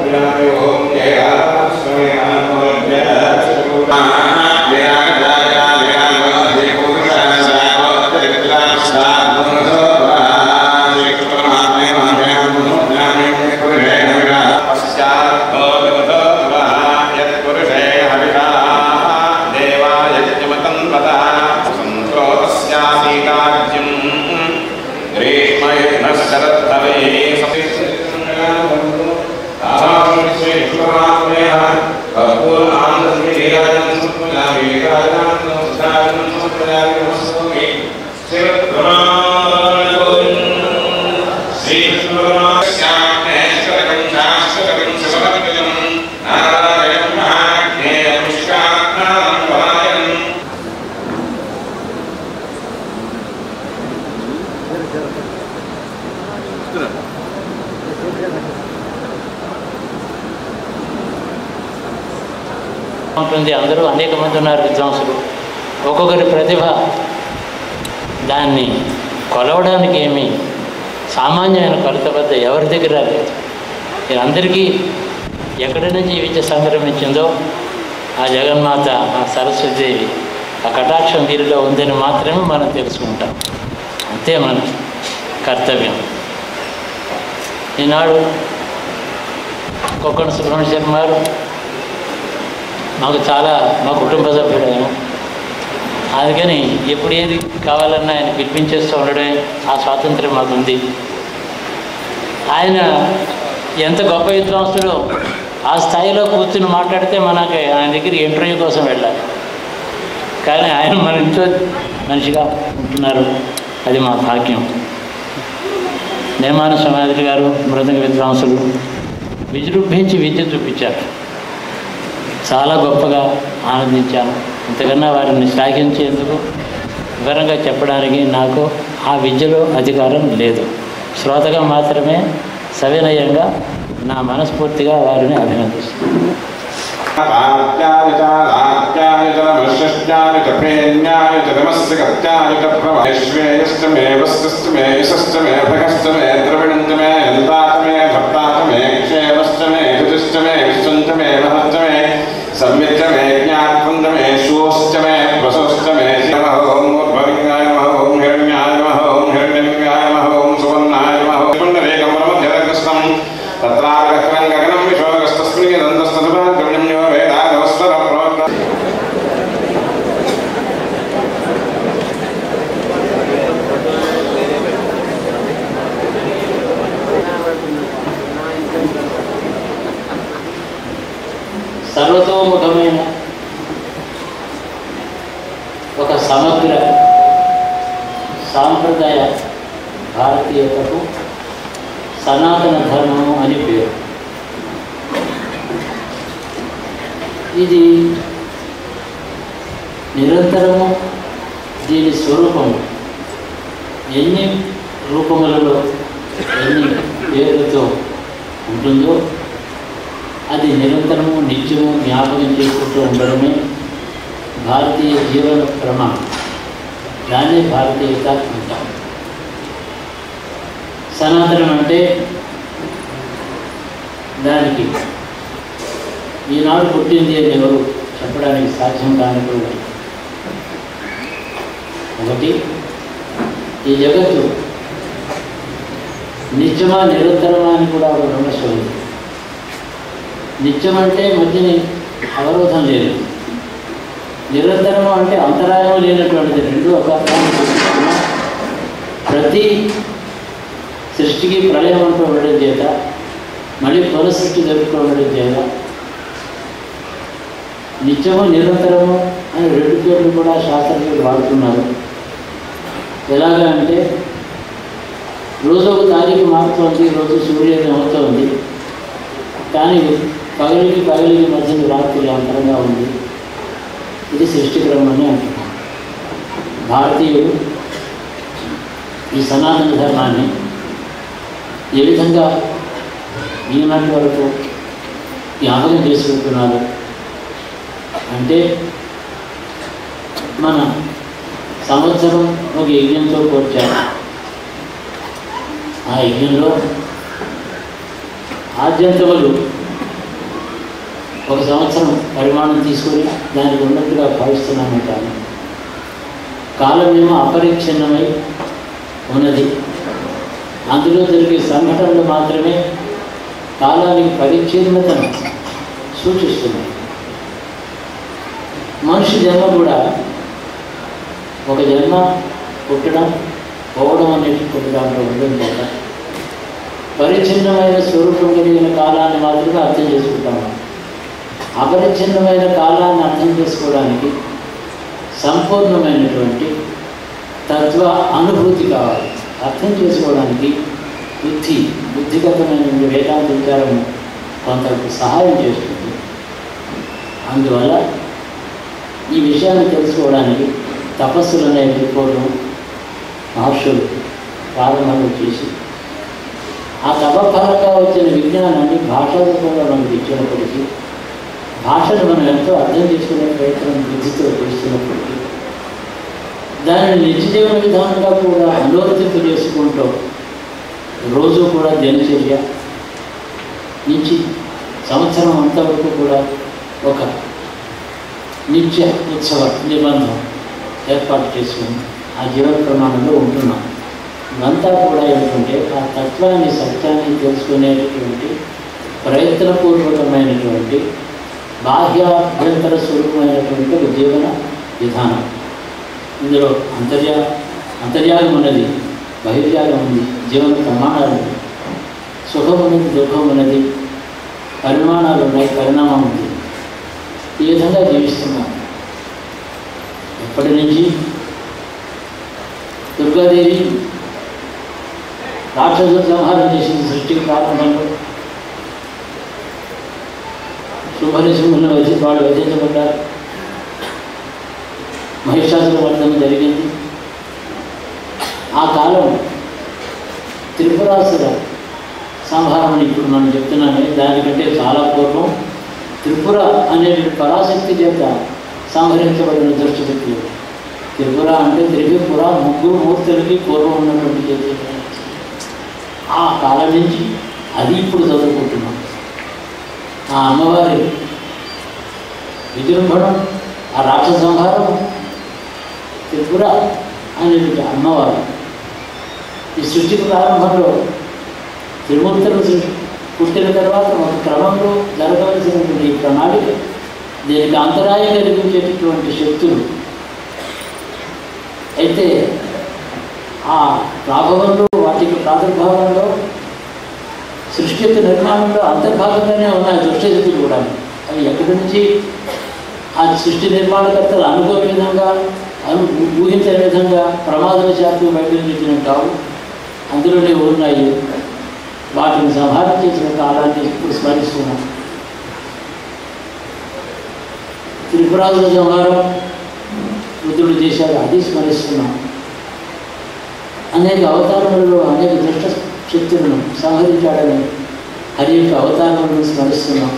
ఉంటుంది అందరూ అనేక మంది ఉన్నారు విద్వాంసులు ఒక్కొక్కరి ప్రతిభ దాన్ని కొలవడానికి ఏమి సామాన్యమైన కొలత వద్ద ఎవరి దగ్గర లేదు వీరందరికీ ఎక్కడి నుంచి ఈ విద్య సంక్రమించిందో ఆ జగన్మాత ఆ సరస్వతీదేవి ఆ కటాక్షం వీరిలో ఉందని మాత్రమే మనం తెలుసుకుంటాం అంతే మన కర్తవ్యం ఈనాడు కొక్కన సుబ్రహ్మణ్య శర్మ గారు మాకు చాలా మా కుటుంబ సభ్యుడు ఆయన అందుకని ఎప్పుడు ఏది కావాలన్నా ఆయన పిలిపించేస్తూ ఉండడమే ఆ స్వాతంత్రం మాకు ఉంది ఆయన ఎంత గొప్ప విద్వాంసుడో ఆ స్థాయిలో కూర్చుని మాట్లాడితే మనకి ఆయన దగ్గర ఇంటర్వ్యూ కోసం వెళ్ళాలి కానీ ఆయన మన ఇంట్లో మనిషిగా ఉంటున్నారు అది మా భాగ్యం నిర్మాణ సమాధి గారు మృదంగ విద్వాంసులు విజృంభించి విద్య చూపించారు చాలా గొప్పగా ఆనందించాను ఇంతకన్నా వారిని శ్లాఘించేందుకు వివరంగా చెప్పడానికి నాకు ఆ విద్యలో అధికారం లేదు శ్రోతగా మాత్రమే సవినయంగా నా మనస్ఫూర్తిగా వారిని అభినందిస్తున్నాను సంవిత్తమే జ్ఞాత్వందమే శోష్టమే ప్రశోష్టమే ఓం భవింగాయ ఓం హిరణ్యాయ ఓం హిరణ్యాయ ఓం సువర్ణాయ ఓం పుండరీకం పరమధ్యకృష్ణం తత్రాగరం గగనం విశ్వగస్తస్మిన్ నందస్తదుపాగ్రమ్యం యో వేదాగవస్వర ప్రవక్త సర్వతోముఖమైన ఒక సమగ్ర సాంప్రదాయ భారతీయతకు సనాతన ధర్మము అని పేరు ఇది నిరంతరము దీని స్వరూపము ఎన్ని రూపములలో ఎన్ని పేర్లతో ఉంటుందో అది నిరంతరము నిత్యము జ్ఞాపకం చేసుకుంటూ ఉండడమే భారతీయ జీవన ప్రమాణం దాన్ని భారతీయత అంటాం సనాతనం అంటే దానికి ఈనాడు పుట్టింది అని ఎవరు చెప్పడానికి సాధ్యం కానిప్పుడు ఒకటి ఈ జగత్తు నిత్యమా నిరంతరమా అని కూడా ఒక విమర్శ ఉంది నిత్యం అంటే మధ్యని అవరోధం లేదు నిరంతరము అంటే అంతరాయం లేనటువంటిది రెండు ఒక అర్థాన్ని చూపిస్తున్నా. ప్రతి సృష్టికి ప్రళయం అంటూ ఉండడం చేత మళ్ళీ పునఃసృష్టి జరుగుతూ ఉండడం చేత నిత్యము నిరంతరము అని రెండు పేర్లు కూడా శాస్త్రజ్ఞులు వాడుతున్నారు ఎలాగా అంటే రోజు ఒక తారీఖు మారుతోంది రోజు సూర్యోదయం అవుతోంది కానీ పగలికి పగలికి మధ్యన రాత్రి అంతరంగా ఉంది ఇది సృష్టి క్రమం అని అంటున్నాం భారతీయులు ఈ సనాతన ధర్మాన్ని ఏ విధంగా ఈనాటి వరకు జ్ఞాపకం చేసుకుంటున్నారు అంటే మన సంవత్సరం ఒక యజ్ఞంతో పోల్చారు ఆ యజ్ఞంలో ఆద్యంతములు ఒక సంవత్సరం పరిమాణం తీసుకొని దానికి ఉన్నట్టుగా భావిస్తున్నామే కానీ కాలమేమో అపరిచ్ఛిన్నమై ఉన్నది అందులో జరిగే సంఘటనలు మాత్రమే కాలానికి పరిచ్ఛిన్నతను సూచిస్తున్నాయి మనిషి జన్మ కూడా ఒక జన్మ పుట్టడం పోవడం అనేటువంటి దాంట్లో ఉండడం కదా పరిచ్ఛిన్నమైన స్వరూపం కలిగిన కాలాన్ని మాత్రమే అర్థం చేసుకుంటాము అపరిచ్ఛిన్నమైన కాలాన్ని అర్థం చేసుకోవడానికి సంపూర్ణమైనటువంటి తత్వ అనుభూతి కావాలి అర్థం చేసుకోవడానికి బుద్ధి బుద్ధిగతమైన వేదాంత విచారం కొంత సహాయం చేస్తుంది అందువల్ల ఈ విషయాన్ని తెలుసుకోవడానికి తపస్సులు అనేవి పూర్వం మహర్షులు ప్రారంభంలో చేసి ఆ తపఫలంగా వచ్చిన విజ్ఞానాన్ని భాషా రూపంలో మనకి ఇచ్చినప్పటికీ భాషను మనం ఎంతో అర్థం చేసుకునే ప్రయత్నం బుద్ధితో చేస్తున్నప్పటికీ దానిని నిత్య జీవన విధానంగా కూడా అనువర్తింపు చేసుకుంటూ రోజు కూడా దినచర్య నుంచి సంవత్సరం అంతవరకు కూడా ఒక నిత్య ఉత్సవ నిబంధన ఏర్పాటు చేసుకుని ఆ జీవన ప్రమాణంలో ఉంటున్నాం ఇవంతా కూడా ఏమిటంటే ఆ తత్వాన్ని సత్యాన్ని తెలుసుకునేటటువంటి ప్రయత్నపూర్వకమైనటువంటి బాహ్యాభ్యంతర స్వరూపమైనటువంటి ఒక జీవన విధానం ఇందులో అంతర్యా అంతర్యాగం ఉన్నది బహిర్యాగం ఉంది జీవన ప్రమాణాలు ఉంది సుఖం ఉన్నది దుఃఖం ఉన్నది పరిమాణాలు ఉన్నాయి పరిణామం ఉంది ఈ విధంగా జీవిస్తున్నాం ఎప్పటి నుంచి దుర్గాదేవి రాక్షసుల సంహారం చేసింది సృష్టికి ప్రారంభంలో శుభనిశుభులను వధి వాళ్ళు వధించబడ్డారు మహిషాసుల వర్ధన జరిగింది ఆ కాలం త్రిపురాసుర సంహారం అని ఇప్పుడు మనం చెప్తున్నామే దానికంటే చాలా పూర్వం త్రిపుర అనే పరాశక్తి చేత సంహరించబడిన దుష్టశక్తులు త్రిపుర అంటే త్రిపుర ముగ్గురు మూర్తులకి పూర్వం ఉన్నటువంటి చేతి ఆ కాలం నుంచి అది ఇప్పుడు చదువుకుంటున్నాం ఆ అమ్మవారి విజృంభణం ఆ రాక్షస సంహారం త్రిపుర అనేటువంటి అమ్మవారు ఈ సృష్టికి ప్రారంభంలో త్రిమూర్తులు సృష్టి పుట్టిన తర్వాత ఒక క్రమంలో జరగవలసినటువంటి ఈ ప్రణాళిక దీనికి అంతరాయం కలిగించేటటువంటి శక్తులు అయితే ఆ ప్రాభవంలో వాటికి ప్రాదుర్భావంలో సృష్టి యొక్క నిర్మాణంలో అంతర్భాగంగానే ఉన్నాయి దుష్టశక్తులు కూడా అవి ఎక్కడి నుంచి ఆ సృష్టి నిర్మాణకర్తలు అనుకోని విధంగా అను ఊహించని విధంగా ప్రమాదవశాత్తు బయటకు తెచ్చిన కావు అందులోనే ఉన్నాయి వాటిని సంహారం చేసిన కాలాన్ని ఇప్పుడు స్మరిస్తున్నాం త్రిపురాజుల సంహారం రుద్రుడు చేశారు అది స్మరిస్తున్నాం అనేక అవతారములలో అనేక దుష్ట శక్తులను సంహరించాడని హరి యొక్క అవతారములను స్మరిస్తున్నాం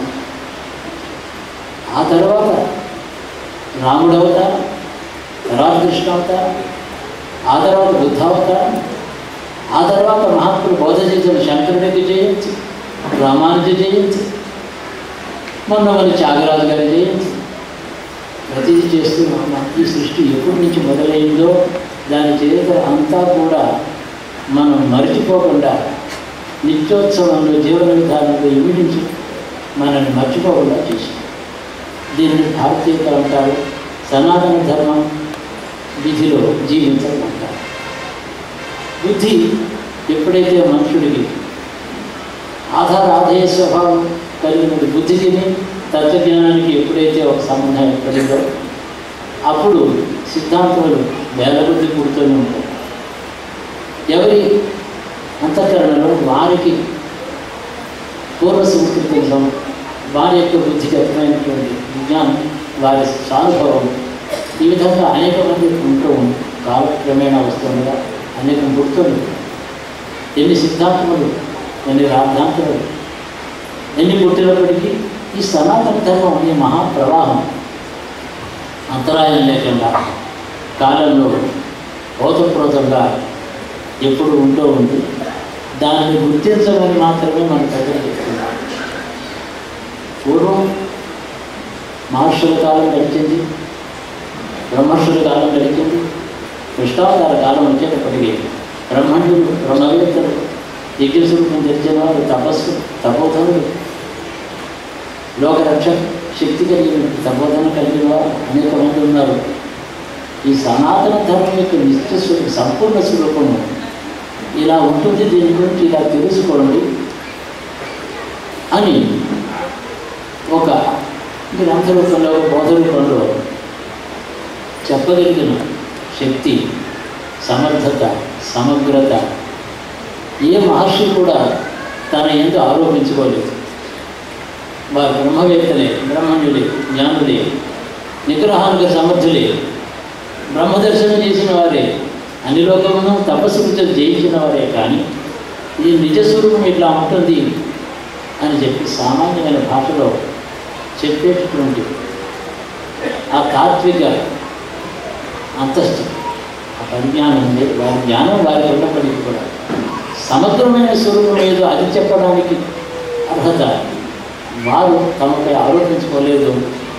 ఆ తర్వాత రాముడు అవతారం తర్వాత కృష్ణ అవతారం ఆ తర్వాత బుద్ధ అవతారం ఆ తర్వాత మహాత్ముడు బోధ చేసిన శంకరుడికి జయించి రామానుజి జయించి మొన్న మన త్యాగరాజు గారి జయించి ప్రతిదీ చేస్తూ ఉన్నాం ఈ సృష్టి ఎప్పటి నుంచి మొదలైందో దాని చరిత్ర అంతా కూడా మనం మర్చిపోకుండా నిత్యోత్సవంలో జీవన విధానంలో ఇమిడించి మనల్ని మర్చిపోకుండా చేసింది దీన్ని భారతీయత అంటారు సనాతన ధర్మం విధిలో జీవించడం అంటారు బుద్ధి ఎప్పుడైతే మనుషుడికి ఆధార ఆధేయ స్వభావం కలిగిన బుద్ధికి తత్వజ్ఞానానికి ఎప్పుడైతే ఒక సంబంధం ఏర్పడిందో అప్పుడు సిద్ధాంతాలు వేల బుద్ధి పుడుతూనే ఉంటాయి ఎవరి అంతఃకరణలో వారికి పూర్వ సంస్కృతిలో వారి యొక్క బుద్ధిగతమైనటువంటి విజ్ఞానం వారి సానుభవం ఈ విధంగా అనేక మంది ఉంటూ ఉంది కాలక్రమేణా వస్తుండగా అనేకం పుడుతుంది ఎన్ని సిద్ధాంతములు ఎన్ని రాద్ధాంతములు ఎన్ని పుట్టినప్పటికీ ఈ సనాతన ధర్మం అనే మహాప్రవాహం అంతరాయం లేకుండా కాలంలో ఓతప్రోతంగా ఎప్పుడు ఉంటూ ఉంది దానిని గుర్తించమని మాత్రమే మన ప్రజలు చెప్తున్నారు పూర్వం మహర్షుల కాలం గడిచింది బ్రహ్మర్షుల కాలం గడిచింది కృష్ణావతార కాలం వచ్చేటప్పటికి బ్రహ్మణ్యులు బ్రహ్మవేత్తలు యజ్ఞస్వరూపం తెరిచిన వారు తపస్సు తపోధనులు లోకరక్ష శక్తి కలిగిన తపోధన కలిగిన వారు అనేక మంది ఉన్నారు ఈ సనాతన ధర్మం యొక్క నిత్య స్వరూ సంపూర్ణ స్వరూపము ఇలా ఉంటుంది దీని గురించి ఇలా తెలుసుకోండి అని ఒక గ్రంథ రూపంలో ఒక బోధ రూపంలో చెప్పగలిగిన శక్తి సమర్థత సమగ్రత ఏ మహర్షి కూడా తన ఎందు ఆరోపించుకోలేదు వారు బ్రహ్మవేత్తలే బ్రహ్మణ్యులే జ్ఞానులే నిగ్రహానికి సమర్థులే బ్రహ్మదర్శనం చేసిన వారే అన్ని లోకమును తపస్సుతో జయించిన వారే కానీ ఇది నిజస్వరూపం ఇట్లా ఉంటుంది అని చెప్పి సామాన్యమైన భాషలో చెప్పేటటువంటి ఆ తాత్విక అంతస్తు ఆ పరిజ్ఞానం ఉంది వారి జ్ఞానం వారికి ఉన్నప్పటికీ కూడా సమగ్రమైన స్వరూపం ఏదో అది చెప్పడానికి అర్హత వారు తమపై ఆరోపించుకోలేదు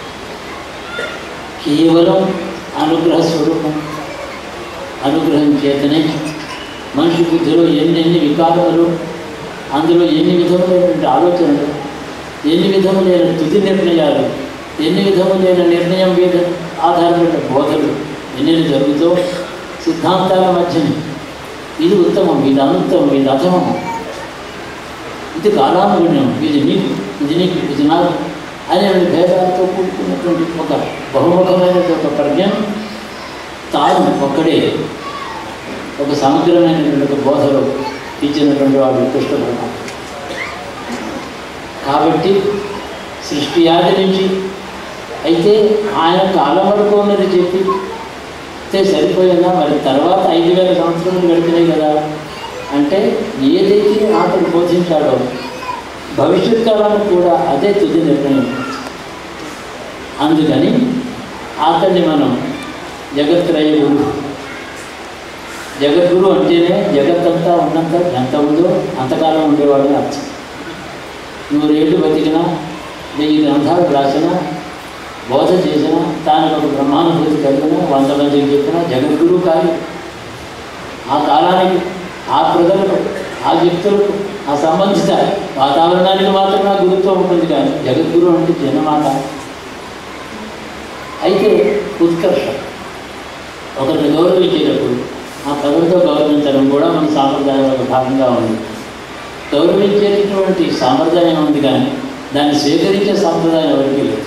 కేవలం అనుగ్రహ స్వరూపం అనుగ్రహం చేతనే మనిషి బుద్ధిలో ఎన్నెన్ని వికారములు అందులో ఎన్ని విధములైనటువంటి ఆలోచనలు ఎన్ని విధములైన తుది నిర్ణయాలు ఎన్ని విధములైన నిర్ణయం మీద ఆధారపడిన బోధలు ఎన్నెన్ని జరుగుతో సిద్ధాంతాల మధ్యనే ఇది ఉత్తమం ఇది అనుత్తమం ఇది అధమం ఇది కాలానుగుణ్యం ఇది నీకు ఇది నీకు ఇది నాకు అనే భేదాలతో కూడుకున్నటువంటి ఒక బహుముఖమైన ఒక ప్రజ్ఞను తాను ఒక్కడే ఒక సమగ్రమైనటువంటి ఒక బోధలో ఇచ్చినటువంటి వాడు కృష్ణ పరమాత్మ కాబట్టి సృష్టి ఆది నుంచి అయితే ఆయన కాలం వరకు ఉన్నది చెప్పి అయితే సరిపోయిందా మరి తర్వాత ఐదు వేల సంవత్సరాలు గడిచినాయి కదా అంటే ఏదైతే అతను బోధించాడో భవిష్యత్ కాలానికి కూడా అదే తుది నిర్ణయం అందుకని అతన్ని మనం జగత్రయ గురు జగద్గురు అంటేనే జగత్తంతా ఉన్నంత ఎంత ఉందో అంతకాలం ఉండేవాడు అని అర్థం నూరేళ్ళు బతికినా వెయ్యి గ్రంథాలు రాసినా బోధ చేసిన తాను ఒక బ్రహ్మానుభూతి కలిగిన వంద మందికి చెప్పిన జగద్గురు కాదు ఆ కాలానికి ఆ ప్రజలకు ఆ వ్యక్తులకు ఆ సంబంధిత వాతావరణానికి మాత్రమే ఆ గురుత్వం ఉంటుంది కానీ జగద్గురు అంటే జనమాట అయితే ఉత్కర్షం ఒకరిని గౌరవించేటప్పుడు ఆ పదంతో గౌరవించడం కూడా మన సాంప్రదాయంలో భాగంగా ఉంది గౌరవించేటటువంటి సాంప్రదాయం ఉంది కానీ దాన్ని స్వీకరించే సాంప్రదాయం ఎవరికీ లేదు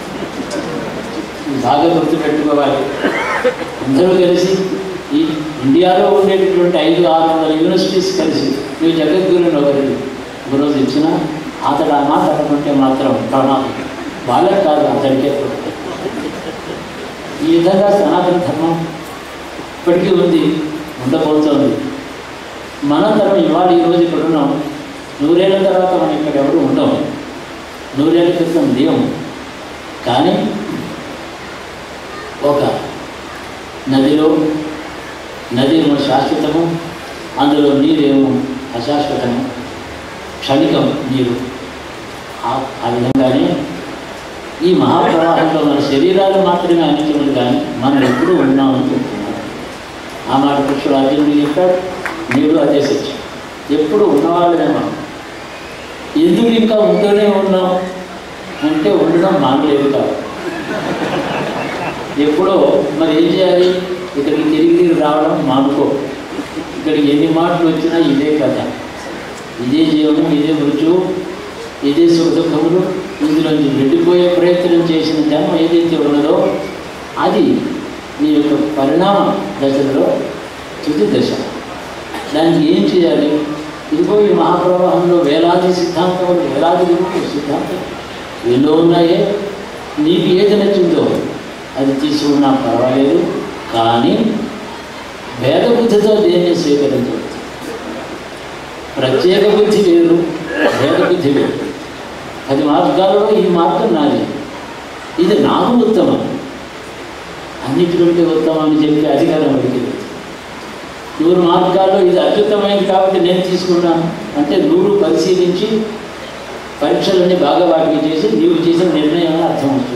బాగా గుర్తుపెట్టుకోవాలి అందరూ కలిసి ఈ ఇండియాలో ఉండేటటువంటి ఐదు ఆరు వందల యూనివర్సిటీస్ కలిసి నువ్వు జగద్గురుని ఒకరిని ఒకరోజు ఇచ్చిన అతడు ఆ మాట అనుకుంటే మాత్రం ప్రమాదం వాళ్ళకి కాదు అతడికే ఈ విధంగా సనాతన ధర్మం ఇప్పటికీ ఉంది ఉండబోతోంది మన తరం ఇవాళ ఈరోజు ఇక్కడ ఉన్నాం నూరేళ్ల తర్వాత మనం ఇక్కడ ఎవరు ఉండము నూరేళ్ల క్రితం లేవు కానీ ఒక నదిలో నది ఏమో శాశ్వతము అందులో నీరేమో అశాశ్వతము క్షణికం నీరు ఆ- ఆ విధంగానే ఈ మహాప్రవాహంలో మన శరీరాలు మాత్రమే అనిత్యములు కానీ మనం ఎప్పుడూ ఉన్నామని చెప్తున్నారు ఆ మాట కృష్ణుడు అర్జునుడు చెప్పాడు నీడు అదే సత్యం ఎప్పుడు ఉన్నవాళ్ళమే మనం ఎందుకు ఇంకా ఉంటూనే ఉన్నాం అంటే ఉండడం మానలేదు కాదు ఎప్పుడో మరి ఏం చేయాలి ఇక్కడికి తిరిగి తిరిగి రావడం మానుకో ఇక్కడికి ఎన్ని మాటలు వచ్చినా ఇదే కథ ఇదే జీవనం ఇదే మృత్యువు ఇదే సుఖ దుఃఖములు ఇందులోంచి వెళ్ళిపోయే ప్రయత్నం చేసిన జన్మ ఏదైతే ఉన్నదో అది నీ యొక్క పరిణామ దశలో తుది దశ దానికి ఏం చేయాలి ఇదిగో ఈ మహాప్రవాహంలో వేలాది సిద్ధాంతములు వేలాది గురువులు సిద్ధాంతం ఎన్నో ఉన్నాయే నీకు ఏది నచ్చిందో అది తీసుకున్నా పర్వాలేదు కానీ భేద బుద్ధితో దేన్ని స్వీకరించవచ్చు ప్రత్యేక బుద్ధి వేరు భేద బుద్ధి వేరు పది మార్గాలలో ఈ మార్గం నాది ఇది నాకు ఉత్తమం అన్నిటికంటే ఉత్తమం అని చెప్పి అధికారం అడిగింది నూరు మార్గాల్లో ఇది అత్యుత్తమైనది కాబట్టి నేను తీసుకున్నాను అంటే నూరు పరిశీలించి పరీక్షలన్నీ బాగా వాటికి చేసి నీవు చేసిన నిర్ణయం అని అర్థం వస్తుంది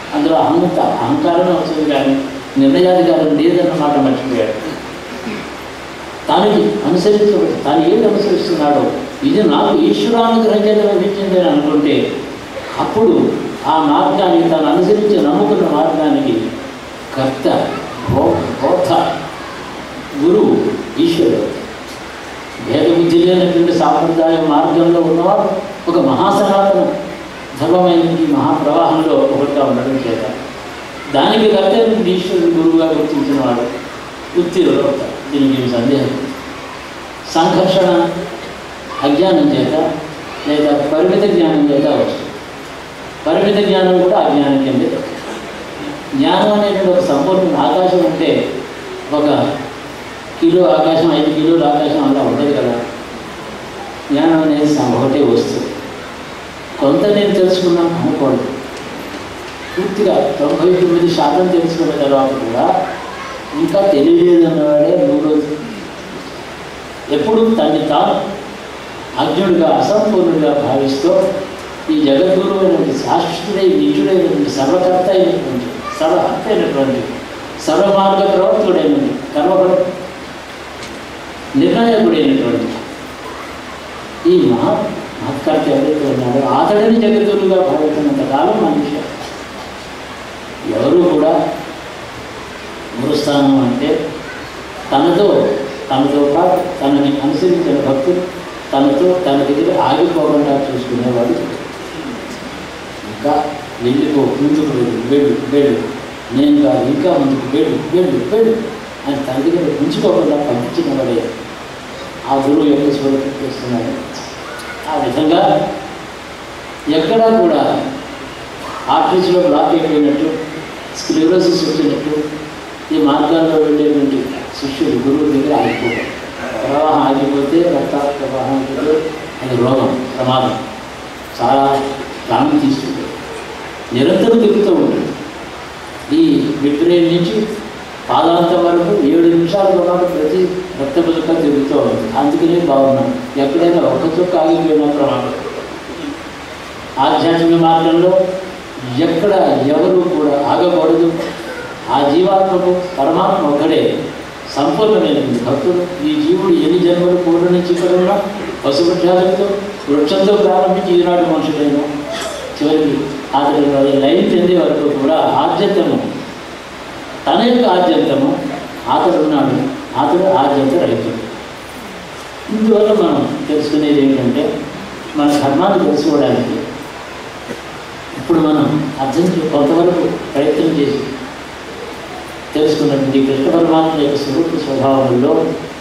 అందులో అహంత అహంకారమే వస్తుంది కానీ నిర్ణయాధికారం లేదన్నమాట మర్చిపోయాడు తానికి అనుసరించబడి తాను ఏది అనుసరిస్తున్నాడో ఇది నాకు ఈశ్వరానుగ్రహం చేత లభించిందని అనుకుంటే అప్పుడు ఆ మార్గానికి తాను అనుసరించి నమ్ముకున్న మార్గానికి కర్త బో బోధ గురువు ఈశ్వరుడు భేద బుద్ధి లేనటువంటి సాంప్రదాయ మార్గంలో ఉన్నవాడు ఒక మహాసనాతన ధర్మమైన ఈ మహాప్రవాహంలో ఒకటిగా ఉండడం చేత దానికి కర్తవ్యం ఈశ్వరుడు గురువుగా గుర్తించిన వాడు ఉత్తీర్ణులు అవుతారు దీనికి ఏమి సందేహం లేదు. సంఘర్షణ అజ్ఞానం చేత లేదా పరిమిత జ్ఞానం చేత వస్తుంది పరిమిత జ్ఞానం కూడా అజ్ఞానం కిందే జ్ఞానం అనేటువంటి ఒక సంపూర్ణ ఆకాశం ఉంటే ఒక కిలో ఆకాశం ఐదు కిలోల ఆకాశం అలా ఉండదు కదా జ్ఞానం అనేది స- ఒకటే వస్తుంది కొంత నేను తెలుసుకున్నాను అనుకోండి పూర్తిగా తొంభై తొమ్మిది శాతం తెలుసుకున్న తర్వాత కూడా ఇంకా తెలియలేదు అన్నవాడే మూడో ఎప్పుడు తన్ని తాను అజ్ఞుడిగా అసంపూర్ణుడిగా భావిస్తూ ఈ జగద్గురువైనటువంటి శాశ్వతుడై నిజుడైనటువంటి సర్వకర్త అయినటువంటి సర్వహత్త అయినటువంటి సర్వమార్గ ప్రవర్తుడైనటువంటి కర్మఫల నిర్ణాయకుడైనటువంటి ఈ మహా మహత్కర్త ఎవరైతే ఉన్నాడో అతడిని జగద్గురుగా భావిస్తున్నంత కాలం మనిషి ఎవరు కూడా గురుస్థానం అంటే తనతో తనతో పాటు తనని అనుసరించిన భక్తులు తనతో తన దగ్గర ఆగిపోకుండా చూసుకునేవాడు ఇంకా వెళ్ళిపో ముందుకు వెళ్ళు వెళ్ళు వెళ్ళు నేను కాదు ఇంకా ముందుకు వెళ్ళు వెళ్ళు వెళ్ళు అని తన దగ్గర ఉంచుకోకుండా పంపించిన వాడే ఆ గురువు యొక్క స్వరూపం చేస్తున్నాడు ఆ విధంగా ఎక్కడా కూడా ఆర్టిస్ట్లో బ్లాక్ అయిపోయినట్టు స్క్లిరోసిస్ వచ్చినట్టు ఈ మార్గాల్లో వెళ్ళేటువంటి శిష్యుడు గురువు దగ్గర ఆగిపోతాడు ప్రవాహం ఆగిపోతే రక్త ప్రవాహం ఆగిపోతే అది రోగం ప్రమాదం చాలా ప్రాణం తీసుకుంటుంది నిరంతరం తిరుగుతూ ఉంటుంది ఈ విక్రయం నుంచి పాదాంత వరకు ఏడు నిమిషాల పాటు ప్రతి రక్త బులక తిరుగుతూ ఉంటుంది అందుకనే బాగున్నాం ఎక్కడైనా ఒక్క చుక్క ఆగిపోయినా ప్రమాదం ఆధ్యాత్మిక మార్గంలో ఎక్కడ ఎవరు కూడా ఆగకూడదు ఆ జీవాత్మకు పరమాత్మ ఒకడే సంపూర్ణమైనటువంటి భక్తుడు ఈ జీవుడు ఎన్ని జన్మలు పూర్ణ నుంచి ఇక్కడ ఉన్నా పశుపక్షాలతో వృక్షంతో ప్రారంభించి ఈనాడు మనుషులైన చివరికి అతని లైన్ చెందే వరకు కూడా ఆద్యంతము తన యొక్క ఆద్యంతము అతడు ఉన్నాడు అతడు ఆద్యంత రైతుడు ఇందువల్ల మనం తెలుసుకునేది ఏంటంటే మన ధర్మాన్ని తెలుసుకోవడానికి ఇప్పుడు మనం అర్థం చే- కొంతవరకు ప్రయత్నం చేసి తెలుసుకున్నటువంటి కృష్ణ పరమాత్మ యొక్క స్వరూప స్వభావంలో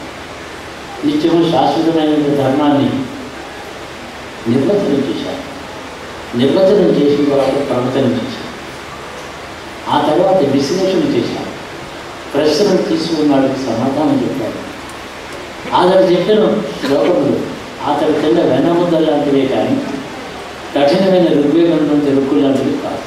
నిత్యము శాశ్వతమైన ధర్మాన్ని నిర్వచనం చేశారు నిర్వచనం చేసిన తర్వాత ప్రవచనం చేశారు ఆ తర్వాత విశ్లేషణ చేశారు ప్రశ్నలు తీసుకున్న వాడికి సమాధానం చెప్పారు అతడు చెప్పిన శ్లోకములు అతడు కింద వెన్నముద్ద లాంటివే కానీ కఠినమైన ఋగ్వేదంలోంచి రుక్కులు లాంటివి కాదు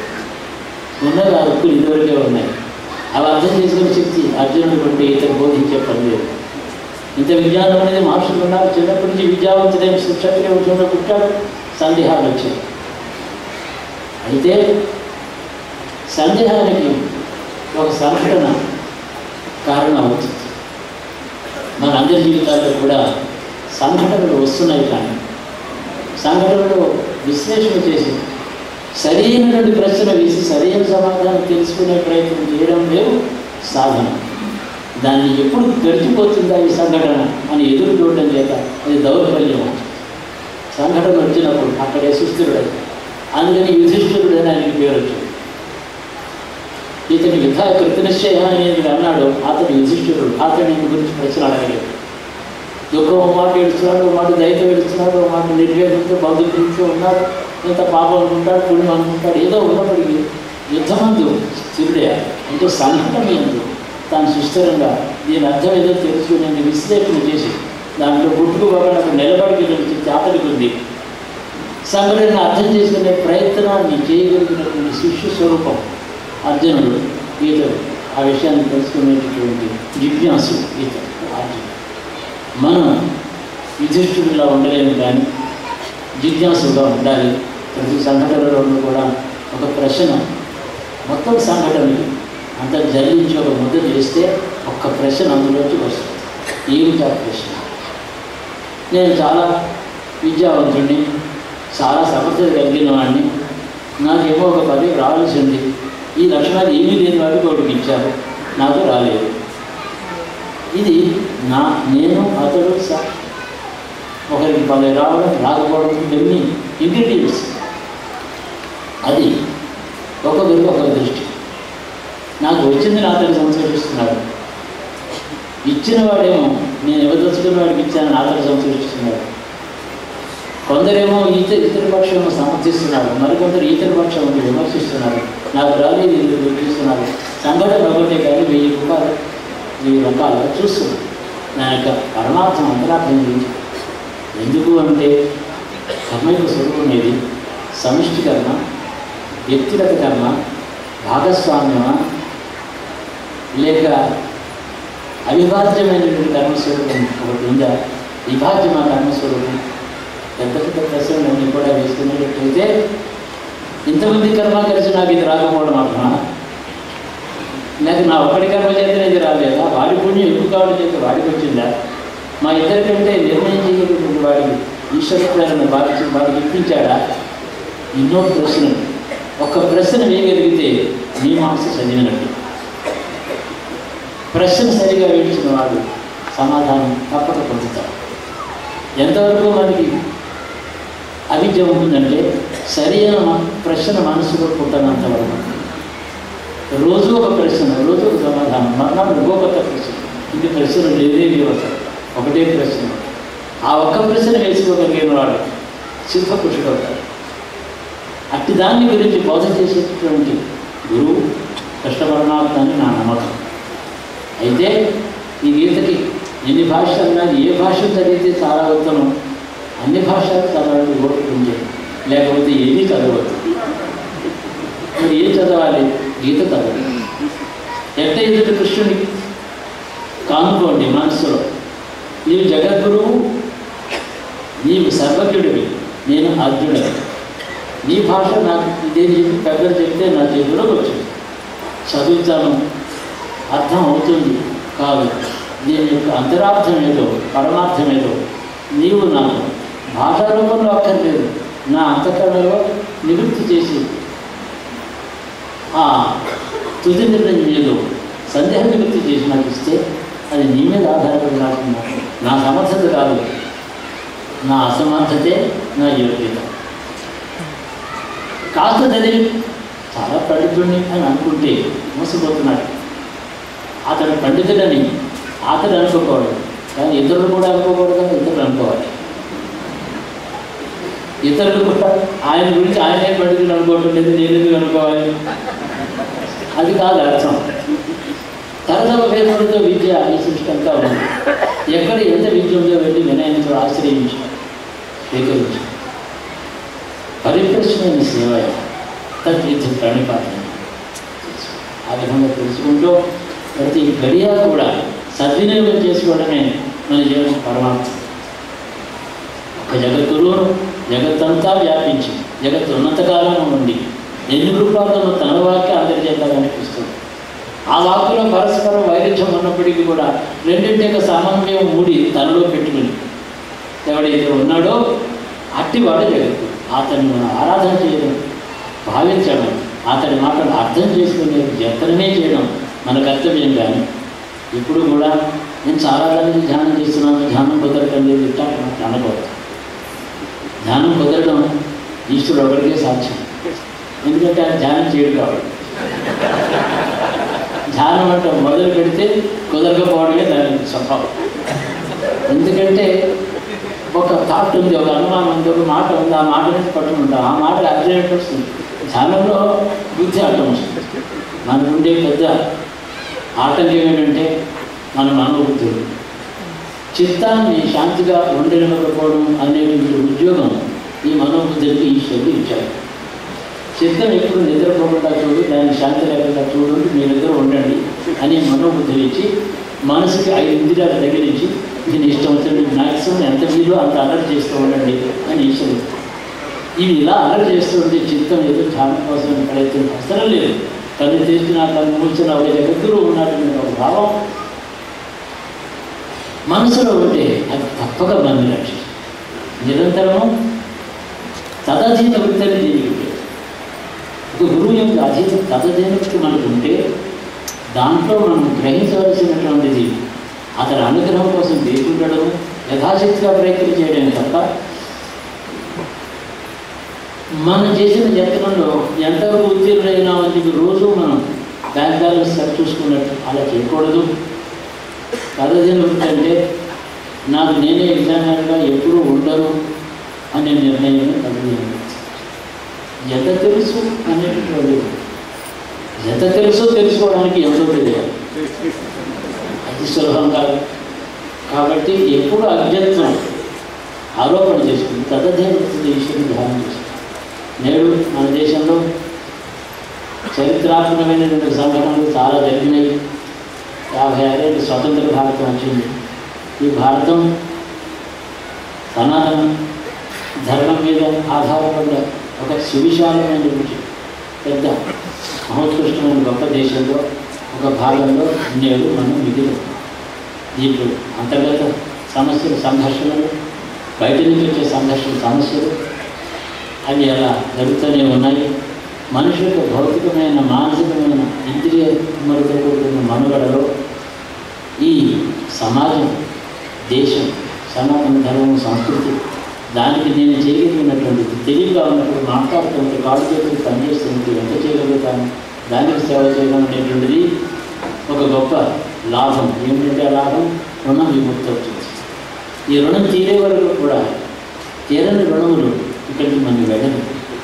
ఉన్నవి ఆ రుక్కులు ఇదివరకే ఉన్నాయి అవి అర్థం చేసుకునే శక్తి అర్జునుడు బట్టి ఇతను బోధించే పని లేదు ఇంత విజ్ఞానం అనేది మహర్షులు ఉన్నారు చిన్నప్పటి నుంచి విద్యావంతుడైన సుక్షత్రియ వంశంలో పుట్టాడు సందేహాలు వచ్చాయి అయితే సందేహానికి ఒక సంఘటన కారణం అవుతుంది మన అందరి జీవితాల్లో కూడా సంఘటనలు వస్తున్నాయి కానీ సంఘటనలో విశ్లేషణ చేసి సరైనటువంటి ప్రశ్న వేసి సరైన సమాధానం తెలుసుకునే ప్రయత్నం చేయడం లేవు సాధన దాన్ని ఎప్పుడు గడిచిపోతుందా ఈ సంఘటన అని ఎదురు చూడడం చేత అది దౌర్బల్యం సంఘటన వచ్చినప్పుడు అక్కడే సుస్థిరుడై అందుకని యుధిష్ఠిరుడు అని ఆయనకి పేరు వచ్చింది ఇతని విధా కృతనిశ్చయ అనేది అన్నాడు అతడు యుధిష్ఠిరుడు అతని గురించి ప్రశ్న అడగలేదు దుఃఖం ఒక మాట ఏడుస్తున్నాడు ఒక మాట దయతో ఏడుస్తున్నాడు ఒక మాట నిర్వేదంతో బంధుత్వంతో ఉన్నాడు ఇంత పాపం అనుకుంటాడు పుణ్యం అనుకుంటాడు ఏదో ఉన్నప్పటికీ యుద్ధమందు స్థిరుడే అంటే సంఘటన తాను సుస్థిరంగా దీని అర్థం ఏదో తెలుసుకునే విశ్లేషణ చేసి దాంట్లో పుట్టుకుపోకుండా అక్కడ నిలబడికి చేతడికి ఉంది సంఘటన అర్థం చేసుకునే ప్రయత్నాన్ని చేయగలిగినటువంటి శిష్యు స్వరూపం అర్జునుడు ఈతడు ఆ విషయాన్ని తెలుసుకునేటటువంటి జిజ్ఞాసు ఈతడు అర్జునుడు మనం యుధిష్ఠుడిలా ఉండలేము కానీ జిజ్ఞాసుగా ఉండాలి ప్రతి సంఘటనలోనూ కూడా ఒక ప్రశ్న మొత్తం సంఘటనకి అంత జల్లించి ఒక ముద్ద చేస్తే ఒక్క ప్రశ్న అందులోకి వస్తుంది ఏమిటి ఆ ప్రశ్న నేను చాలా విద్యావంతుడిని చాలా సమర్థత కలిగిన వాడిని నాకేమో ఒక పది రావాల్సి ఉంది ఈ లక్షణాలు ఏమీ లేని వాడికి ఒకటికి ఇచ్చారు నాకు రాలేదు ఇది నా నేను అతడు స- ఒకరికి పది రావడం రాకపోవడం ఇవన్నీ ఇంగ్రీడియంట్స్ అది ఒక్కొక్కరికి ఒక్కొక్క దృష్టి నాకు వచ్చింది నా అతడు సంతోషిస్తున్నాడు ఇచ్చిన వాడేమో నేను ఎవరు వాడికి ఇచ్చాను నా అతడు సంతోషిస్తున్నాడు కొందరేమో ఇతర ఇతర పక్షం సమర్థిస్తున్నారు మరికొందరు ఇతర పక్షం విమర్శిస్తున్నారు నాకు రాలేదు ఇది విమర్శిస్తున్నారు సంఘటన ఒకటే కానీ వెయ్యి రూపాయలు వెయ్యి రకాలుగా చూస్తున్నాను నా యొక్క పరమార్థం అంతరార్థం గురించి ఎందుకు అంటే కర్మయుగ స్వరూపం అనేది సమిష్టి కర్మ వ్యక్తిగత కర్మ భాగస్వామ్యమా లేక అవిభాజ్యమైనటువంటి కర్మస్వరూపం ఒకటి ఉందా విభాజ్యమా కర్మస్వరూపం పెద్ద పెద్ద ప్రశ్నలన్నీ కూడా వేసుకునేటట్లయితే ఇంతమంది కర్మ కలిసి నాకు ఇది రాకపోవడం అర్థమా లేక నా ఒక్కడి కర్మ చేతనే ఇది రాలేదా వాడి పుణ్యం ఎక్కువ కావడం చేత వాడికి వచ్చిందా మా ఇద్దరి కంటే నిర్ణయం చేయగలిగినటువంటి వాడికి ఈశ్వర ప్రేరణ వాడికి వాడికి ఇప్పించాడా ఎన్నో ప్రశ్నలు ఒక్క ప్రశ్న వేయగలిగితే నీ మనసు చదివినట్టు ప్రశ్న సరిగా వేయించిన వాడు సమాధానం తప్పక పొందుతాడు ఎంతవరకు మనకి అవిద్య ఉంటుందంటే సరైన మ- ప్రశ్న మనసులో పుట్టనంత వరకు రోజు ఒక ప్రశ్న రోజు ఒక సమాధానం మర్నాడు ఇంకో కొత్త ప్రశ్న ఇది ప్రశ్న లేదే వ్యవస్థ ఒకటే ప్రశ్న ఆ ఒక్క ప్రశ్న వేసుకోగలిగిన వాడు సిద్ధపురుషుడు అవుతాడు అట్టి దాన్ని గురించి బోధ చేసేటటువంటి గురువు కృష్ణ పరమాత్మ అని నా నమ్మకం అయితే ఈ గీతకి ఎన్ని భాషలు అన్నా ఏ భాష చదివితే చాలా ఉత్తమం అన్ని భాషలు చదవడానికి ఓపిక ఉంది లేకపోతే ఏమీ చదవద్దు మరి ఏం చదవాలి గీత చదవాలి ఎట్ట ఎదుటి కృష్ణుని కానుకోండి మనసులో నీవు జగద్గురువు నీవు సర్వజ్ఞుడివి నేను అర్జునుడిని నీ భాష నాకు ఇదే చెప్పి పెద్దలు చెప్తే నా చేతిలోకి వచ్చింది చదువుతాను అర్థం అవుతుంది కాదు దీని యొక్క అంతరార్థం ఏదో పరమార్థం ఏదో నీవు నాకు భాషా రూపంలో అక్కర్లేదు నా అంతఃకరణలో నివృత్తి చేసి ఆ తుది నిర్ణయం ఏదో సందేహ నివృత్తి చేసి నాకు ఇస్తే అది నీ మీద ఆధారపడి నాకు నా సమర్థత కాదు నా అసమర్థతే నా యోగ్యత కాస్త చదివి చాలా పండితుడిని అని అనుకుంటే మోసపోతున్నాడు అతడు పండితుడని అతడు అనుకోకూడదు కానీ ఇతరులు కూడా అనుకోకూడదు కానీ ఇతరులు అనుకోవాలి ఇతరులు కూడా ఆయన గురించి ఆయనే పండితుడు అనుకోవటం లేదు నేను ఎందుకు అనుకోవాలి అది కాదు అర్థం తరతమ భేదములతో విద్య ఈ సృష్టి అంతా ఉంది ఎక్కడ ఎంత విద్య ఉందో వెళ్ళి వినయంతో ఆశ్రయించి స్వీకరించు పరిప్రశ్నమైన సేవ తద్విద్య ప్రణిపాతం ఆ విధంగా తెలుసుకుంటూ ప్రతి గడియ కూడా సద్వినియోగం చేసుకోవడమే మన జీవనం పరమార్థం ఒక జగద్గురువును జగత్తంతా వ్యాపించి జగత్ ఉన్నతకాలం ఉండి ఎన్ని రూపాయలను తన వాక్య అందరిచేత కనిపిస్తుంది ఆ వాక్కులో పరస్పరం వైరుధ్యం ఉన్నప్పటికీ కూడా రెండింటి యొక్క సమన్వయం మూడి తనలో పెట్టుకుని ఎవడైతే ఉన్నాడో అట్టివాడు జగత్తు అతన్ని మనం ఆరాధన చేయడం భావించడం అతడి మాటలు అర్థం చేసుకునే జతనమే చేయడం మన కర్తవ్యం కానీ ఇప్పుడు కూడా నేను చాలా దానికి ధ్యానం చేస్తున్నాను ధ్యానం కుదరటం లేదు ఇట్లా అనకూడదు ధ్యానం కుదరడం ఈశ్వరుడు ఒకరికే సాధ్యం ఎందుకంటే ఆయన ధ్యానం చేయడు కాబట్టి ధ్యానం అంటే మొదలు పెడితే కుదరకపోవడమే దాని స్వభావం ఎందుకంటే ఒక థాట్ ఉంది ఒక అనుమానం ఉంది ఒక మాట ఉంది ఆ మాట నుంచి పట్టుకుంటాం ఆ మాట అర్థమేట్ వస్తుంది ధ్యానంలో బుద్ధి ఆటం వస్తుంది మనకు ఉండే పెద్ద ఆటంకం ఏంటంటే మన మనోబుద్ధులు చిత్తాన్ని శాంతిగా ఉండనివ్వకపోవడం అనేటువంటి ఉద్యోగం ఈ మనోబుద్ధులకి ఈశ్వరుడు ఇచ్చాడు చిత్తం ఎప్పుడు నిద్రపోకుండా చూడు దాన్ని శాంతి లేకుండా చూడు మీరిద్దరు ఉండండి అని మనోబుద్ధులు ఇచ్చి మనసుకి ఐదు ఇంద్రియాలు తగిలించి దీని ఇష్టం వచ్చినట్టు మ్యాక్సిమం ఎంత వీలో అంత అలర్ట్ చేస్తూ ఉండండి అని ఈశ్వరుడు ఇవి ఇలా అలర్ట్ చేస్తూ ఉంటే చిత్తం ఏదో ధ్యానం కోసం ప్రయత్నం అవసరం లేదు కళ్ళు తెరిచిన కళ్ళు మూసిన ఒక జగద్గురు ఉన్నటువంటి ఒక భావం మనసులో ఉంటే అది తప్పక మంది రక్షిస్తుంది నిరంతరము తదధీన వృత్తిని దీనికి ఉంటుంది. ఒక గురువు యొక్క అధీన తదధీన వృత్తి మనకు ఉంటే దాంట్లో మనం గ్రహించవలసినటువంటిది అతని అనుగ్రహం కోసం వేసుకుంటడం యథాశక్తిగా ప్రయత్నం చేయడం తప్ప మనం చేసిన యత్నంలో ఎంతవరకు ఉత్తీర్ణులైనా అని చెప్పి రోజు మనం బ్యాంక్ బ్యాలెన్స్ సరి చూసుకున్నట్టు అలా చేయకూడదు కథదిన అంటే నాకు నేనే ఎగ్జామినర్గా ఎప్పుడూ ఉండను అనే నిర్ణయం కథదిన ఎంత తెలుసు అనేటటువంటి ఎంత తెలుసో తెలుసుకోవడానికి ఎంతో తెలియాలి అది సులభం కాదు కాబట్టి ఎప్పుడు అజ్ఞత్వం ఆరోపణ చేసుకుంది తదధ్యయన ఈశ్వరుని ధ్యానం చేసుకుంది నేడు మన దేశంలో చరిత్రాత్మకమైనటువంటి సంఘటనలు చాలా జరిగినాయి యాభై ఆరేళ్ళు స్వతంత్ర భారతం వచ్చింది ఈ భారతం సనాతన ధర్మం మీద ఆధారపడిన ఒక సువిశాలమైనటువంటి పెద్ద మహోత్కృష్టమైన గొప్ప దేశంలో ఒక భాగంలో నేడు మనం మిగిలి దీంట్లో అంతర్గత సమస్యలు సంఘర్షణలు బయట నుంచి వచ్చే సంఘర్షణ సమస్యలు అవి అలా జరుగుతూనే ఉన్నాయి మనిషి యొక్క భౌతికమైన మానసికమైన ఇంద్రియ మరుతో కూడుకున్న మనుగడలో ఈ సమాజం దేశం సనాతన ధర్మం సంస్కృతి దానికి నేను చేయగలిగినటువంటి తెలివిగా ఉన్నప్పుడు మాట్లాడుతుంటే కాళ్ళు చేతులు పనిచేస్తుంటే ఎంత చేయగలుగుతాను దానికి సేవ చేయడం అనేటువంటిది ఒక గొప్ప లాభం ఏమిటంటే ఆ లాభం రుణం విముక్తి అవుతుంది ఈ రుణం తీరే వరకు కూడా తీరని రుణములు ఇక్కడికి మనం వెళ్ళదు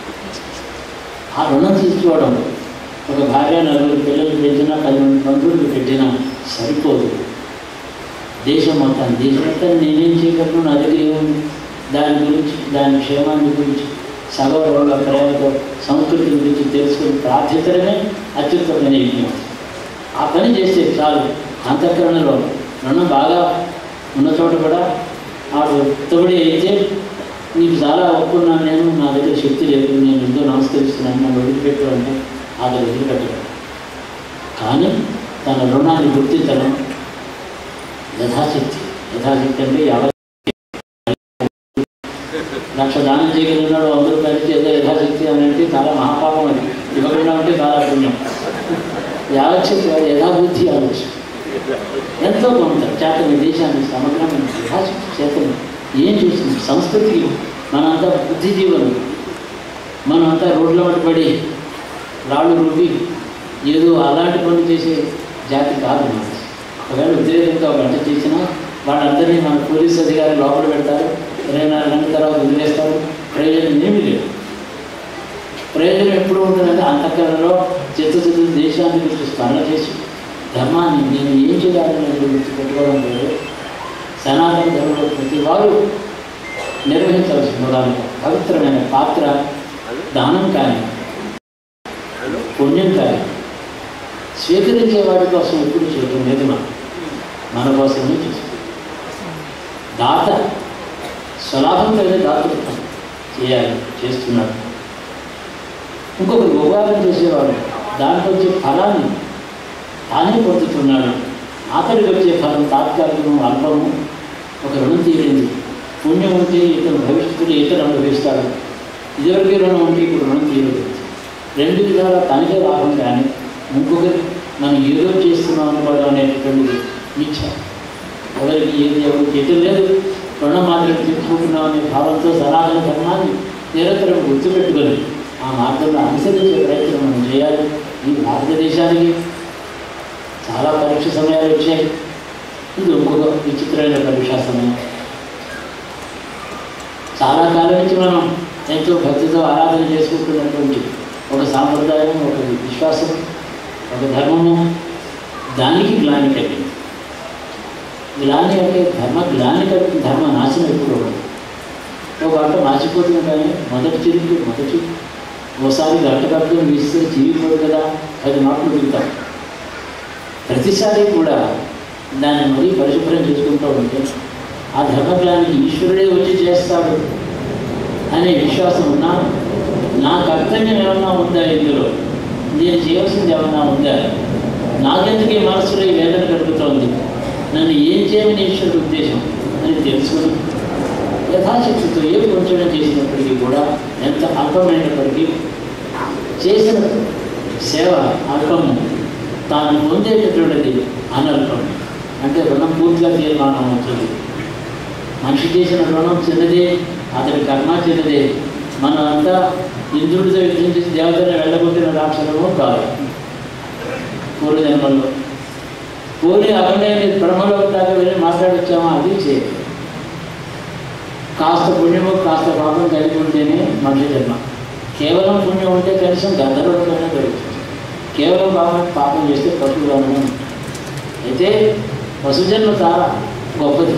ఆ రుణం తీసుకోవడం ఒక భార్య నలుగురు పిల్లలు పెట్టినా పది మంది బంధువులు పెట్టినా సరిపోదు దేశం మొత్తం దేశం మొత్తం నేనేం చేయగలను నా దగ్గర ఏముంది దాని గురించి దాని క్షేమాన్ని గురించి సగౌరవంగా ప్రేమతో సంస్కృతి గురించి తెలుసుకుని ప్రార్థించడమే అత్యుత్తమైన యజ్ఞం ఆ పని చేస్తే చాలు అంతఃకరణలో రుణం బాగా ఉన్న చోట కూడా ఆడు ఉత్తముడి అయితే నీకు చాలా ఒప్పుకున్నాను నేను నా దగ్గర శక్తి లేదు నేను ఎంతో నమస్కరిస్తున్నాను నన్ను వదిలిపెట్టు అంటే అతను వదిలిపెట్టడం కానీ తన రుణాన్ని గుర్తించడం యథాశక్తి యథాశక్తి అంటే యావత్ లక్ష దానం చేయగలిగినాడు వంద రూపాయలు ఇచ్చి ఏదో యథాశక్తి అని అంటే చాలా మహాపాపం అది ఇవ్వకుండా ఉంటే చాలా పుణ్యం యావచ్చక్తి వారి యథాబుద్ధి ఆలోచన ఎంతో కొంత చేతని దేశాన్ని సమగ్రమైన యథాశక్తి చేతని ఏం చేస్తుంది సంస్కృతికి మనంతా బుద్ధిజీవులు మనమంతా రోడ్ల వెంట పడి రాళ్ళు రుబ్బి ఏదో అలాంటి పనులు చేసే జాతి కాదు మనది ఒకవేళ ఉద్రేకంగా ఒక గంట చేసినా వాళ్ళందరినీ మన పోలీస్ అధికారులు లోపల పెడతారు ఇరవై నాలుగు గంటల తర్వాత వదిలేస్తారు ప్రయోజనం ఏమీ లేదు ప్రయోజనం ఎప్పుడు ఉంటుందంటే అంతఃకరణలో చిత్తశుద్ధి దేశాన్ని గురించి స్మరణ చేసి ధర్మాన్ని నేను ఏం చేయాలని గురించి పెట్టుకోవడం లేదు సనాతన ధర్మంలో ప్రతి వారు నిర్వహించవలసిన ప్రధాన పవిత్రమైన పాత్ర దానం కానీ పుణ్యం కానీ స్వీకరించే వాడి కోసం ఎప్పుడు చేయడం లేదు మనం మన కోసమే చేస్తాం దాత స్వలాభంతోనే దాతృత్వం చేయాలి చేస్తున్నాడు ఇంకొకరు ఉపకారం చేసేవాడు దాంట్లో వచ్చే ఫలాన్ని తానే పొందుతున్నాడు అతడికి వచ్చే ఫలం తాత్కాలికము అల్పము ఒక రుణం తీరింది పుణ్యం ఉంటే ఇతను భవిష్యత్తులో ఇతను అనుభవిస్తాడు ఇదివరకే రుణం ఉంటే ఇప్పుడు రుణం తీరదు రెండు విధాల తనకే లాభం కానీ ఇంకొకరి మనం ఏదో చేస్తున్నాం అనుకోవడం అనేటటువంటిది మిచ్చ ఎవరికి ఏది ఎవరికి ఎటు లేదు రుణం మాత్రం తీసుకుంటున్నాం అనే భావంతో సనాతన ధర్మాన్ని నిరంతరం గుర్తుపెట్టుకొని ఆ మార్గంలో అనుసరించే ప్రయత్నం మనం చేయాలి ఈ భారతదేశానికి చాలా పరీక్ష సమయాలు వచ్చాయి ఇది ఇంకొక విచిత్రమైన పరీక్షా సమయం చాలా కాలం నుంచి మనం ఎంతో భక్తితో ఆరాధన చేసుకుంటున్నటువంటి ఒక సాంప్రదాయం ఒక విశ్వాసం ఒక ధర్మము దానికి గ్లాని కలిగింది గ్లాని అంటే ధర్మ గ్లాని కలిగిన ధర్మ నాశనం ఎప్పుడు ఉండదు ఒక గంట మార్చిపోతుంది కానీ మొదటి చిరుకు మొదటి ఓసారి గంట కట్టుకుని వీస్తే చిరిగిపోదు కదా పది మాటలు దిగుతాం ప్రతిసారి కూడా దాన్ని మరీ పరిశుభ్రం చేసుకుంటూ ఉంటే ఆ ధర్మగ్లానికి ఈశ్వరుడే వచ్చి చేస్తాడు అనే విశ్వాసం ఉన్నా నా కర్తవ్యం ఏమన్నా ఉందా ఇందులో నేను చేయవలసింది ఏమన్నా ఉందా నాకెందుకు ఈ మనసులో ఈ వేదన కలుగుతోంది నన్ను ఏం చేయమని ఈశ్వరుడు ఉద్దేశం అని తెలుసుకుని యథాశక్తితో ఏ కొంచెం చేసినప్పటికీ కూడా ఎంత అల్పమైనప్పటికీ చేసిన సేవ అల్పము తాను పొందేటటువంటిది అనల్పం అంటే రుణం పూర్తిగా తీర్మానం అవుతుంది మనిషి చేసిన రుణం చిన్నదే అతడి కర్మ చిన్నదే మనం అంతా ఇంద్రుడితో యుద్ధం చేసి దేవతను వెళ్ళగొట్టిన రాక్షసము కాదు పూర్వజన్మల్లో పోనీ అక్కడే బ్రహ్మలో దాకా వెళ్ళి మాట్లాడొచ్చామా అది చేయదు కాస్త పుణ్యము కాస్త పాపం కలిగి ఉంటేనే మనిషి జన్మ కేవలం పుణ్యం ఉంటే కనీసం గంధర్వులైనా దొరుకుతుంది కేవలం పాపం పాపం చేస్తే పట్టుగానే ఉంటుంది అయితే వసుజన్మ చాలా గొప్పది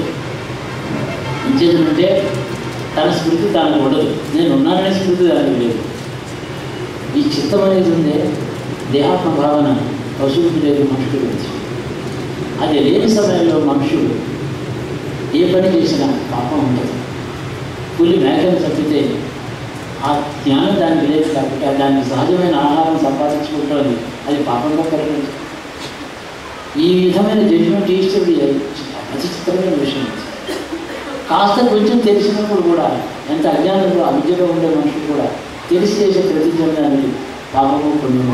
ఇంచేదంటే తన స్మృతి తనకు ఉండదు నేను ఉన్నాననే స్మృతి దానికి లేదు ఈ చిత్తం అనేది ఉందే దేహాత్మ భావన పశువుకి లేదు మనుషుడికి ఉంది అది లేని సమయంలో మనుషుడు ఏ పని చేసినా పాపం ఉండదు పులి మేకను చంపితే ఆ జ్ఞానం దానికి లేదు కాబట్టి ఆ దానికి సహజమైన ఆహారం సంపాదించుకుంటుంది అది పాపంగా పరిగణించదు ఈ విధమైన జడ్జిమెంట్ ఈశ్వరుడు అతి చిత్రమైన విషయం కాస్త కొంచెం తెలిసినప్పుడు కూడా ఎంత అజ్ఞానంలో అవిద్యలో ఉండే మనుషులు కూడా తెలిసి చేసే ప్రతిజ్ఞానికి పాపము పుణ్యము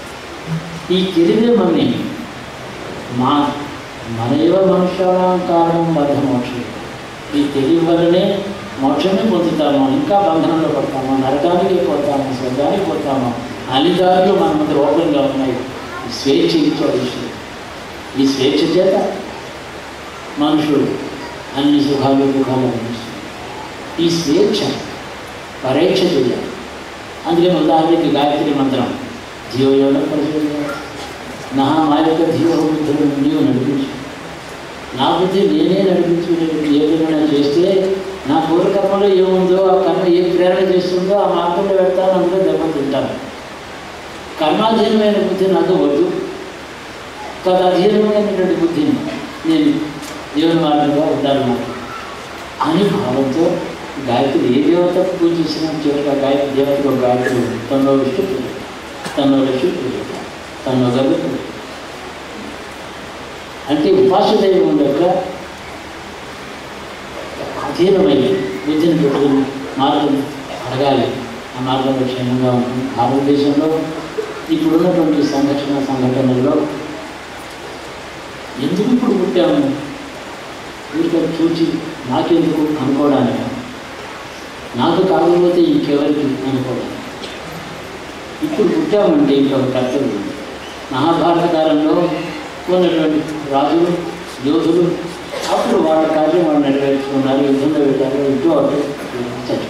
ఈ తెలివే మనని మా మనయవ మనుష్యాలం కారణం బద్ధ మోక్షం ఈ తెలివి వల్లనే మోక్షమే పొందుతాము ఇంకా బంధనంలో పడతాము నరకానికి పోతాము స్వర్గానికి పోతాము అలిదారులు మన ముందు ఓపెన్గా ఉన్నాయి ఈ స్వేచ్ఛ ఇచ్చాడు ఈశ్వరుడు ఈ స్వేచ్ఛ చేత మనుషుడు అన్ని సుఖాలు దుఃఖాలు అనుభవిస్తాడు ఈ స్వేచ్ఛ పరీక్ష చేయాలి అందుకే ఉదాహరణకి గాయత్రి మంత్రం ధియో యోగ పరిశోధన నా మా యొక్క ధియో బుద్ధులను నీవు నడిపించు నా బుద్ధి నేనే నడిపించుకునేది ఏదైనా చేస్తే నా పూర్వకర్మలో ఏముందో ఆ కర్మ ఏ ప్రేరణ చేస్తుందో ఆ మార్గంలో పెడతాను అందులో దెబ్బతింటాను కర్మాధీనమైన బుద్ధి నాకు వద్దు కాదు అధీనమైనటువంటి బుద్ధిని నేను దేవుని మార్గంగా ఉండాలి అని భావంతో గాయత్రి ఏ దేవత పూజ చేసినా చివరికి ఆ గాయత్రి దేవతకు ఒక గాయత్రి ఉంది తనలో విష్ణు పూజ తనలో లక్ష్మి పూజ తనలో గర్భ పూజ అంటే ఉపాస దైవం యొక్క అధీనమై బుద్ధిని పెట్టుకుని మార్గం అడగాలి ఆ మార్గంలో క్షేమంగా ఉంటుంది భారతదేశంలో ఇప్పుడున్నటువంటి సంఘర్షణ సంఘటనల్లో ఎందుకు ఇప్పుడు పుట్టాము ఊరికే చూచి నాకెందుకు అనుకోవడానికి నాకు కాకపోతే ఇంకెవరికి అనుకోవడానికి ఇప్పుడు పుట్టామంటే ఇంకొక కర్తవ్యం ఉంది. మహాభారత కాలంలో ఉన్నటువంటి రాజులు యోధులు అప్పుడు వాళ్ళ కార్యం వాళ్ళు నెరవేర్చుకున్నారు యుద్ధంలో వెళ్ళారు ఇటు అటు చచ్చిపోయారు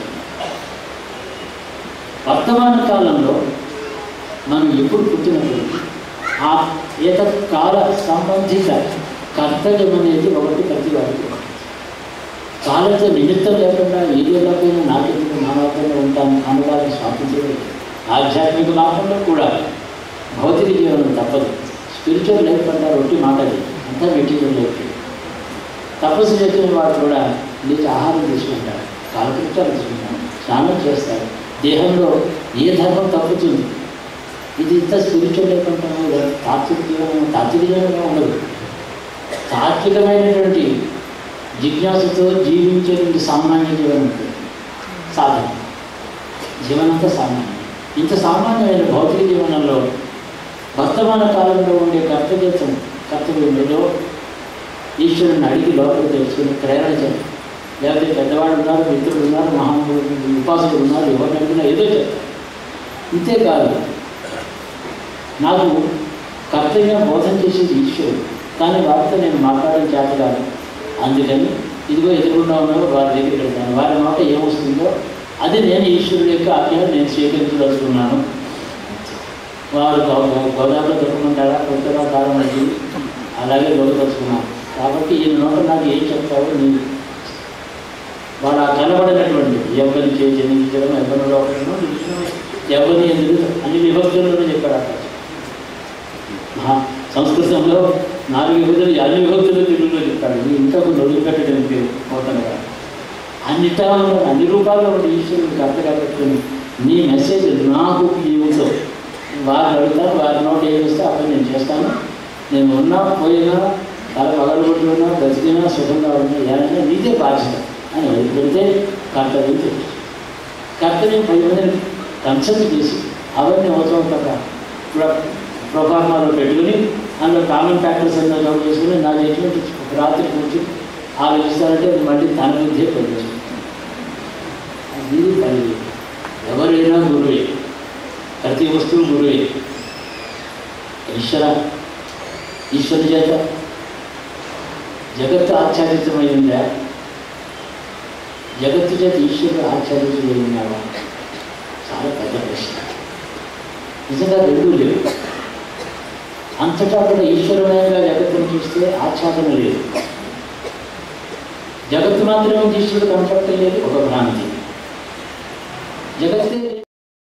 వర్తమాన కాలంలో మనం ఎప్పుడు పుట్టినప్పుడు ఆ ఏత కాల సంబంధిత కర్తవ్యం అనేది ఒకటి ప్రతి వారికి ఉంటుంది. కాలంతో నిమిత్తం లేకుండా ఏది ఎలాగైనా నాకెందుకు నా మార్గంలో ఉంటాను అనడానికి స్వాతంత్ర్యం లేదు. ఆధ్యాత్మిక మార్గంలో కూడా భౌతిక జీవనం తప్పదు స్పిరిచువల్ లైఫ్ అంటారు ఒట్టి మాటది అంతా మెటీరియల్ లైఫ్ తపస్సు చేసిన వాడు కూడా లేచి ఆహారం తీసుకుంటారు కాలకృత్యాలు తీసుకుంటారు స్నానం చేస్తారు దేహంలో ఏ ధర్మం తప్పుతుంది ఇది ఇంత స్పిరిచువల్ లైఫ్ అంటాము లేదా తాత్విక జీవనం తాత్విక జీవనంగా ఉండదు తాత్వికమైనటువంటి జిజ్ఞాసతో జీవించేటువంటి సామాన్య జీవనం ఉంటుంది సాధన జీవనంతా సామాన్యం ఇంత సామాన్యమైన భౌతిక జీవనంలో వర్తమాన కాలంలో ఉండే కర్తవ్యం కర్తవ్యంలో ఈశ్వరుని అడిగి లోపల తెలుసుకుని ప్రేరణ చేయాలి లేకపోతే పెద్దవాళ్ళు ఉన్నారు మిత్రులు ఉన్నారు మహానుభులు ఉపాసకులు ఉన్నారు ఎవరిని అడిగినా ఏదో చెప్తారు ఇంతేకాదు నాకు కర్తవ్యం బోధన చేసేది ఈశ్వరుడు కానీ వారితో నేను మాట్లాడడం చేత కాదు అందుకని ఇదిగో ఎదురుకుండా ఉన్నారు వారి దగ్గరికి వెళ్తాను వారి మాట ఏమొస్తుందో అది నేను ఈశ్వరుడు యొక్క ఆజ్ఞను నేను స్వీకరించదలుచుకున్నాను వారు గో- గోదావరిలో దొరుకుంటారా కొత్తగా కాలం అది అలాగే దొరకదలుచుకున్నాను కాబట్టి ఈ నోట నాకు ఏం చెప్తావో నీ వాడు ఆ కనబడినటువంటి ఎవరిని చేసి జన్మించడం ఎవరిలో ఎవరిని ఎందుకు అన్ని విభక్తులను చెప్పాడు అక్కడ మహా సంస్కృతంలో నాలుగు విభక్తులు అన్ని విభక్తులు తెలుగులో చెప్తాడు ఇది ఇంకా కొన్ని వదిలిపెట్టడం పేరు నూతనగా అన్నిటా ఉన్న అన్ని రూపాల్లో ఉన్న ఈశ్వరుడికి అర్థగా పెట్టుకుని నీ మెసేజ్ నాకు ఏముందో వారిని అడుగుతాను వారి నోట్ ఏం ఇస్తే అప్పుడు నేను చేస్తాను నేను ఉన్నా పోయినా తల పగలగొట్టి ఉన్నా బ్రతికినా సుఖంగా ఉన్నా ఏదైనా నీదే బాధ్యత అని వదిలిపెడితే కర్తవ్యం తెలుసు కర్తవ్యం పది మందిని కన్సల్ట్ చేసి అవన్నీ అవసరం కదా ప్రొఫార్మాలో పెట్టుకుని అందులో కామన్ ఫ్యాక్టర్స్ అన్న చోటు చేసుకుని నా జడ్జిమెంట్ ఒక రాత్రి కూర్చొని ఆలోచిస్తారంటే అది మళ్ళీ తన బుద్ధే పనిచేస్తుంది అది పని ఎవరైనా గురువే ప్రతి వస్తువు గురువే ఈశ్వర ఈశ్వరుని చేత జగత్తు ఆచ్ఛాదితమై ఉందా జగత్తు చేత ఈశ్వరుడు ఆచ్ఛాదితుడై ఉన్నావా చాలా పెద్ద ప్రశ్న నిజంగా రెండూ లేవు అంతటా కూడా ఈశ్వరమయంగా జగత్తును చూస్తే ఆచ్ఛాదన లేదు జగత్తు మాత్రమే ఈశ్వరుడు కనపడటం లేదు ఒక భ్రాంతి జగత్తే